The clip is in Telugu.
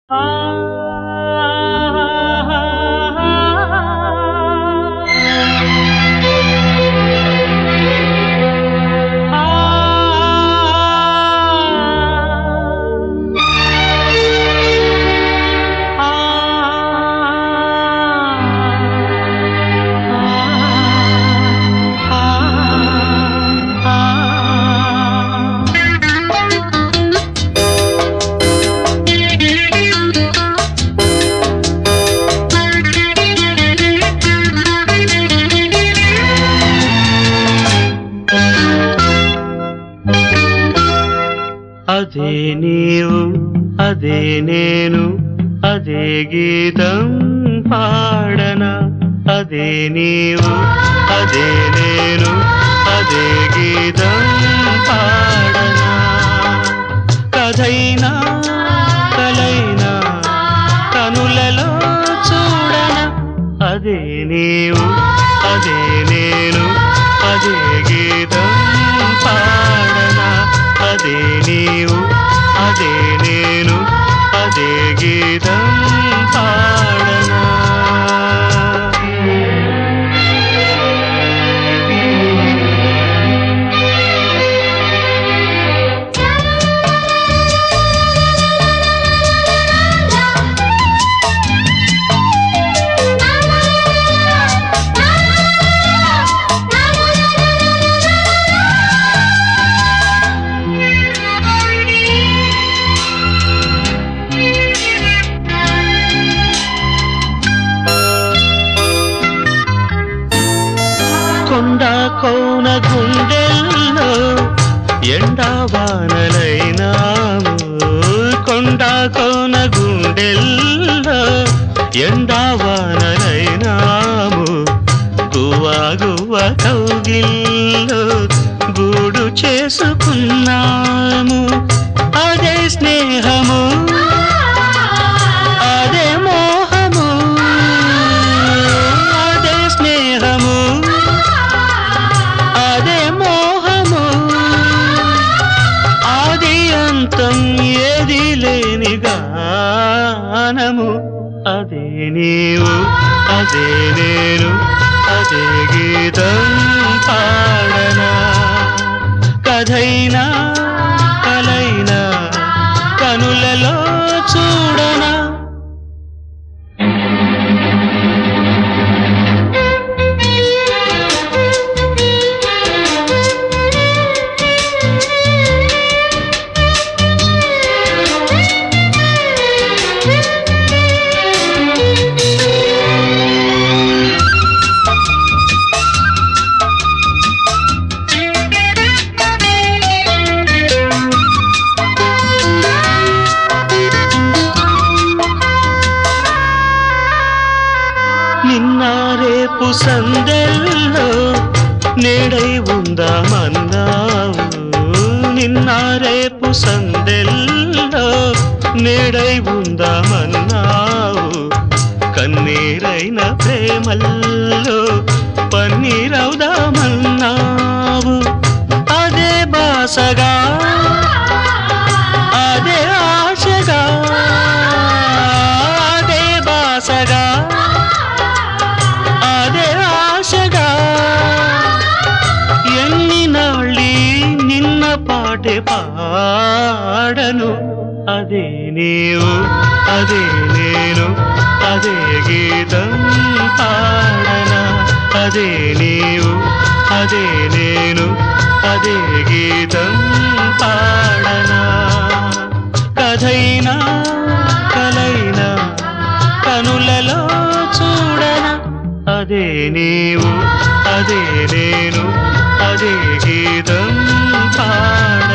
అదే నీవు అదే నేను అదే గీతం పాడన అదే నీవు అదే నేను అదే గీతం పాడన కథైనా కలైనా కనులలో చూడన అదే నీవు అదే నేను అదే గీతం పాడన అదే నీవు అదే నేను అదే గీతం పాడనా కొండ కోన గుండెల్లో ఎండావానలైనాము కొండ కోన గుండెల్లో ఎండావానలైనాము గువ్వా గువ్వ కౌగిల్లో గూడు చేసుకున్నాము అదే స్నేహము అదే మోహము అదే స్నేహము అదే మోహము ఆది అంతం ఏది లేని గానము అదే నీవు అదే నేను అదే గీతం పాడనా కథైనా కలైనా కనులలో చూడనా నిన్న రేపు సందెల్లో నేడై ఉందామన్నావు నిన్న రేపు సందెల్లో నేడై ఉందామన్నావు కన్నీరైన ప్రేమల్లో పన్నీరవుదామన్నావు అదే బాసగా అదే ఆశగా అదే బాసగా అదే ఆశగా ఎన్ని నాళ్ళి నిన్న పాటే పాడను అదే నీవు అదే నేను అదే గీతం పాడనా అదే నీవు అదే నేను అదే గీతం పాడనా కథైనా కలైనా కనులలో చూడనా అదే నీవు అదే నేను అదే గీతం పాడ